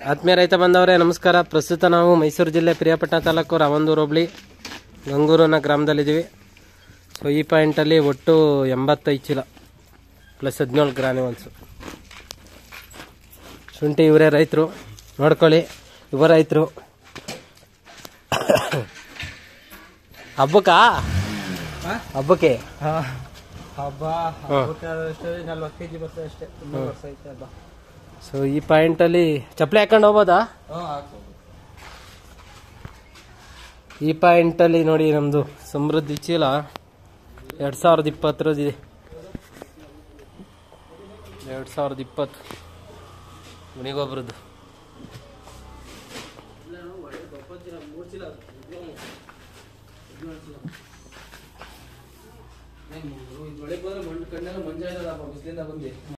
ಆತ್ಮೀಯ ರೈತ ಬಂದವರೇ ನಮಸ್ಕಾರ ಪ್ರಸ್ತುತ ನಾವು ಮೈಸೂರು ಜಿಲ್ಲೆ ಪ್ರಿಯಾಪಟ್ಟಣ ತಾಲೂಕು ರಾವಂದೂರು ಹೋಬಳಿ ಗಂಗೂರನ ಗ್ರಾಮದಲ್ಲಿದ್ದೀವಿ ಸೊ ಈ ಪಾಯಿಂಟಲ್ಲಿ ಒಟ್ಟು ಎಂಬತ್ತೈದು ಚೀಲ ಪ್ಲಸ್ ಹದಿನೇಳು ಗ್ರಾನಿ ಒನ್ಸು ಶುಂಠಿ ಇವರೇ ರೈತರು ನೋಡ್ಕೊಳ್ಳಿ ಇವ ರೈತರು ಹಬ್ಬಕ್ಕಾ ಹಬ್ಬಕ್ಕೆ ಹಬ್ಬ ಅಷ್ಟೇ ನಲ್ವತ್ತು ಕೆಜಿ ಬರ್ತದೆ ಅಷ್ಟೇ ತುಂಬ ವರ್ಷ ಐತೆ ಹಬ್ಬ ಸೊ ಈ ಪಾಯಿಂಟಲ್ಲಿ ಚಪ್ಪಲಿ ಹಾಕೊಂಡು ಹೋಗ್ಬೋದಾ ಈ ಪಾಯಿಂಟಲ್ಲಿ ನೋಡಿ ನಮ್ಮದು ಸಮೃದ್ಧಿ ಚೀಲ ಎರಡು ಸಾವಿರದ ಇಪ್ಪತ್ತರದ್ದು ಎರಡು ಸಾವಿರದ ಇಪ್ಪತ್ತು ಮಣಿಗೊಬ್ರದ್ದು ಬೆಳಿಗ್ಗೆ ಹೋದ್ರೆ ಮಣ್ಣು ಕಣ್ಣೆಲ್ಲ ಮಂಜ ಇರೋದಪ್ಪ ಬಿಸಿಲಿಂದ ಬಂದು